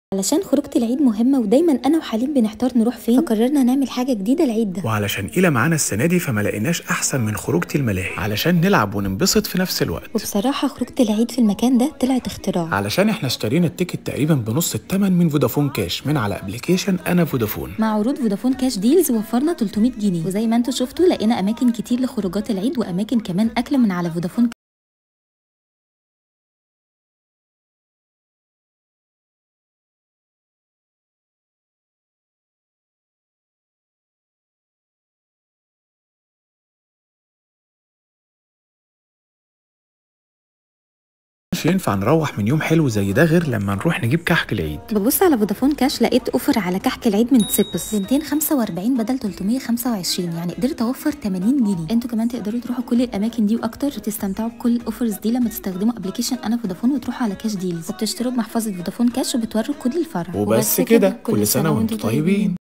علشان خروجة العيد مهمة ودايما أنا وحليم بنحتار نروح فين فقررنا نعمل حاجة جديدة العيد ده وعلشان إيلا معانا السنة دي فما لقيناش أحسن من خروجة الملاهي علشان نلعب وننبسط في نفس الوقت وبصراحة خروجة العيد في المكان ده طلعت اختراع علشان احنا اشترينا التيكت تقريبا بنص الثمن من فودافون كاش من على ابلكيشن انا فودافون مع عروض فودافون كاش ديلز وفرنا 300 جنيه وزي ما انتم شفتوا لقينا أماكن كتير لخروجات العيد وأماكن كمان أكل من على فودافون مش ينفع نروح من يوم حلو زي ده غير لما نروح نجيب كحك العيد ببص على فودافون كاش لقيت اوفر على كحك العيد من تسبس ب 245 بدل 325 يعني قدرت اوفر 80 جنيه انتوا كمان تقدروا تروحوا كل الاماكن دي واكتر وتستمتعوا بكل الاوفرز دي لما تستخدموا ابلكيشن انا فودافون وتروحوا على كاش ديلز وبتشتروا بمحفظه فودافون كاش وبتوروا كود الفرع وبس كده كل سنة وانتم طيبين